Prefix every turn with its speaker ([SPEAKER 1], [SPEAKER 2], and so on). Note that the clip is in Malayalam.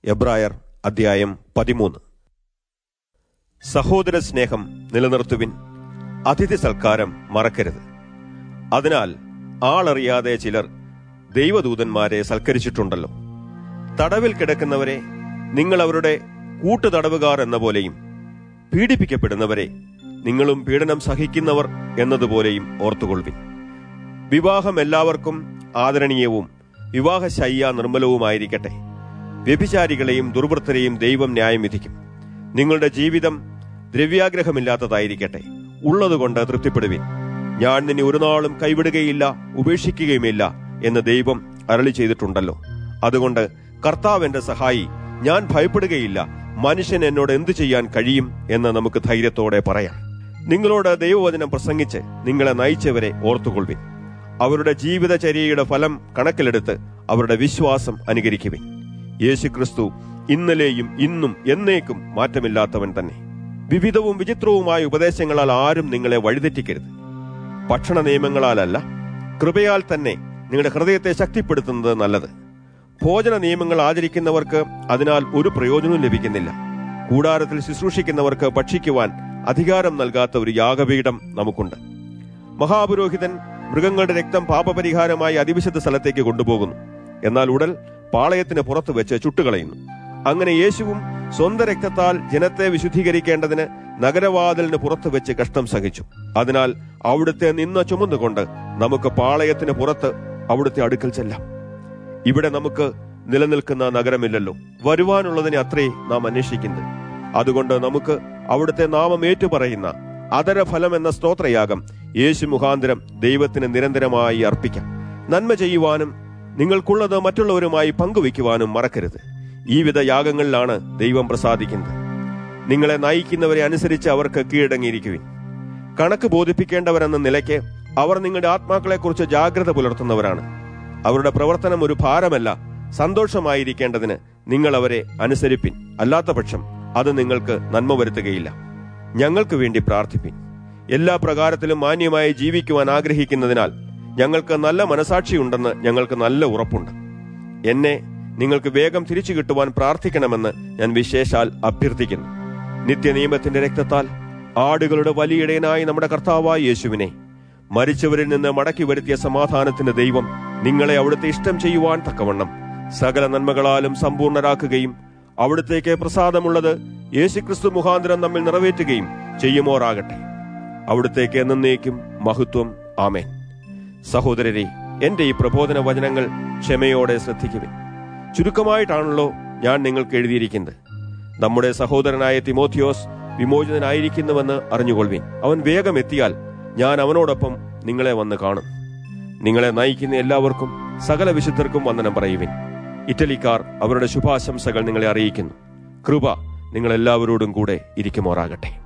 [SPEAKER 1] എബ്രായർ അധ്യായം പതിമൂന്ന് സഹോദര സ്നേഹം നിലനിർത്തുവിൻ അതിഥി സൽക്കാരം മറക്കരുത് അതിനാൽ ആളറിയാതെ ചിലർ ദൈവദൂതന്മാരെ സൽക്കരിച്ചിട്ടുണ്ടല്ലോ തടവിൽ കിടക്കുന്നവരെ നിങ്ങൾ അവരുടെ കൂട്ടുതടവുകാർ എന്ന പോലെയും പീഡിപ്പിക്കപ്പെടുന്നവരെ നിങ്ങളും പീഡനം സഹിക്കുന്നവർ എന്നതുപോലെയും ഓർത്തുകൊള്ളുവിൻ വിവാഹം എല്ലാവർക്കും ആദരണീയവും വിവാഹശയ്യ നിർമ്മലവുമായിരിക്കട്ടെ വ്യഭിചാരികളെയും ദുർവൃത്തരെയും ദൈവം ന്യായം വിധിക്കും നിങ്ങളുടെ ജീവിതം ദ്രവ്യാഗ്രഹമില്ലാത്തതായിരിക്കട്ടെ ഉള്ളതുകൊണ്ട് തൃപ്തിപ്പെടുവിൻ ഞാൻ നിന്നെ ഒരു നാളും കൈവിടുകയില്ല ഉപേക്ഷിക്കുകയുമില്ല എന്ന് ദൈവം അരളി ചെയ്തിട്ടുണ്ടല്ലോ അതുകൊണ്ട് കർത്താവ് എന്റെ സഹായി ഞാൻ ഭയപ്പെടുകയില്ല മനുഷ്യൻ എന്നോട് എന്തു ചെയ്യാൻ കഴിയും എന്ന് നമുക്ക് ധൈര്യത്തോടെ പറയാം നിങ്ങളോട് ദൈവവചനം പ്രസംഗിച്ച് നിങ്ങളെ നയിച്ചവരെ ഓർത്തുകൊള്ളുവിൻ അവരുടെ ജീവിതചര്യയുടെ ഫലം കണക്കിലെടുത്ത് അവരുടെ വിശ്വാസം അനുകരിക്കുവിൻ യേശുക്രിസ്തു ഇന്നലെയും ഇന്നും എന്നേക്കും മാറ്റമില്ലാത്തവൻ തന്നെ വിവിധവും വിചിത്രവുമായ ഉപദേശങ്ങളാൽ ആരും നിങ്ങളെ വഴിതെറ്റിക്കരുത് ഭക്ഷണ നിയമങ്ങളാലല്ല കൃപയാൽ തന്നെ നിങ്ങളുടെ ഹൃദയത്തെ ശക്തിപ്പെടുത്തുന്നത് നല്ലത് ഭോജന നിയമങ്ങൾ ആചരിക്കുന്നവർക്ക് അതിനാൽ ഒരു പ്രയോജനവും ലഭിക്കുന്നില്ല കൂടാരത്തിൽ ശുശ്രൂഷിക്കുന്നവർക്ക് ഭക്ഷിക്കുവാൻ അധികാരം നൽകാത്ത ഒരു യാഗപീഠം നമുക്കുണ്ട് മഹാപുരോഹിതൻ മൃഗങ്ങളുടെ രക്തം പാപപരിഹാരമായി അതിവിശുദ്ധ സ്ഥലത്തേക്ക് കൊണ്ടുപോകുന്നു എന്നാൽ ഉടൽ പാളയത്തിന് പുറത്ത് വെച്ച് ചുട്ടുകളയുന്നു അങ്ങനെ യേശുവും സ്വന്തം രക്തത്താൽ ജനത്തെ വിശുദ്ധീകരിക്കേണ്ടതിന് നഗരവാതിലിന് പുറത്ത് വെച്ച് കഷ്ടം സഹിച്ചു അതിനാൽ അവിടുത്തെ നിന്ന ചുമന്നുകൊണ്ട് നമുക്ക് പാളയത്തിന് പുറത്ത് അവിടുത്തെ അടുക്കൽ ചെല്ലാം ഇവിടെ നമുക്ക് നിലനിൽക്കുന്ന നഗരമില്ലല്ലോ വരുവാനുള്ളതിനെ അത്രേ നാം അന്വേഷിക്കുന്നത് അതുകൊണ്ട് നമുക്ക് അവിടുത്തെ നാമം ഏറ്റുപറയുന്ന അതരഫലം എന്ന സ്തോത്രയാഗം യേശു മുഖാന്തരം ദൈവത്തിന് നിരന്തരമായി അർപ്പിക്കാം നന്മ ചെയ്യുവാനും നിങ്ങൾക്കുള്ളത് മറ്റുള്ളവരുമായി പങ്കുവയ്ക്കുവാനും മറക്കരുത് ഈ വിധ യാഗങ്ങളിലാണ് ദൈവം പ്രസാദിക്കുന്നത് നിങ്ങളെ നയിക്കുന്നവരെ അനുസരിച്ച് അവർക്ക് കീഴടങ്ങിയിരിക്കുവിൻ കണക്ക് ബോധിപ്പിക്കേണ്ടവരെന്ന നിലയ്ക്ക് അവർ നിങ്ങളുടെ ആത്മാക്കളെക്കുറിച്ച് ജാഗ്രത പുലർത്തുന്നവരാണ് അവരുടെ പ്രവർത്തനം ഒരു ഭാരമല്ല സന്തോഷമായിരിക്കേണ്ടതിന് നിങ്ങൾ അവരെ അനുസരിപ്പിൻ അല്ലാത്ത പക്ഷം അത് നിങ്ങൾക്ക് നന്മ വരുത്തുകയില്ല ഞങ്ങൾക്ക് വേണ്ടി പ്രാർത്ഥിപ്പിൻ എല്ലാ പ്രകാരത്തിലും മാന്യമായി ജീവിക്കുവാൻ ആഗ്രഹിക്കുന്നതിനാൽ ഞങ്ങൾക്ക് നല്ല മനസാക്ഷിയുണ്ടെന്ന് ഞങ്ങൾക്ക് നല്ല ഉറപ്പുണ്ട് എന്നെ നിങ്ങൾക്ക് വേഗം തിരിച്ചു കിട്ടുവാൻ പ്രാർത്ഥിക്കണമെന്ന് ഞാൻ വിശേഷാൽ അഭ്യർത്ഥിക്കുന്നു നിത്യനിയമത്തിന്റെ രക്തത്താൽ ആടുകളുടെ വലിയിടയനായ നമ്മുടെ കർത്താവായ യേശുവിനെ മരിച്ചവരിൽ നിന്ന് മടക്കി വരുത്തിയ സമാധാനത്തിന്റെ ദൈവം നിങ്ങളെ അവിടുത്തെ ഇഷ്ടം ചെയ്യുവാൻ തക്കവണ്ണം സകല നന്മകളാലും സമ്പൂർണരാക്കുകയും അവിടുത്തേക്ക് പ്രസാദമുള്ളത് യേശുക്രിസ്തു മുഖാന്തരം നമ്മിൽ നിറവേറ്റുകയും ചെയ്യുമോറാകട്ടെ അവിടുത്തേക്ക് എന്നേക്കും മഹത്വം ആമേൻ സഹോദരരെ എന്റെ ഈ പ്രബോധന വചനങ്ങൾ ക്ഷമയോടെ ശ്രദ്ധിക്കുവിൻ ചുരുക്കമായിട്ടാണല്ലോ ഞാൻ നിങ്ങൾക്ക് എഴുതിയിരിക്കുന്നത് നമ്മുടെ സഹോദരനായ തിമോത്തിയോസ് വിമോചിതനായിരിക്കുന്നുവെന്ന് അറിഞ്ഞുകൊള്ളുവിൻ അവൻ വേഗം എത്തിയാൽ ഞാൻ അവനോടൊപ്പം നിങ്ങളെ വന്ന് കാണും നിങ്ങളെ നയിക്കുന്ന എല്ലാവർക്കും സകല വിശുദ്ധർക്കും വന്ദനം പറയുവിൻ ഇറ്റലിക്കാർ അവരുടെ ശുഭാശംസകൾ നിങ്ങളെ അറിയിക്കുന്നു കൃപ നിങ്ങൾ എല്ലാവരോടും കൂടെ ഇരിക്കുമോറാകട്ടെ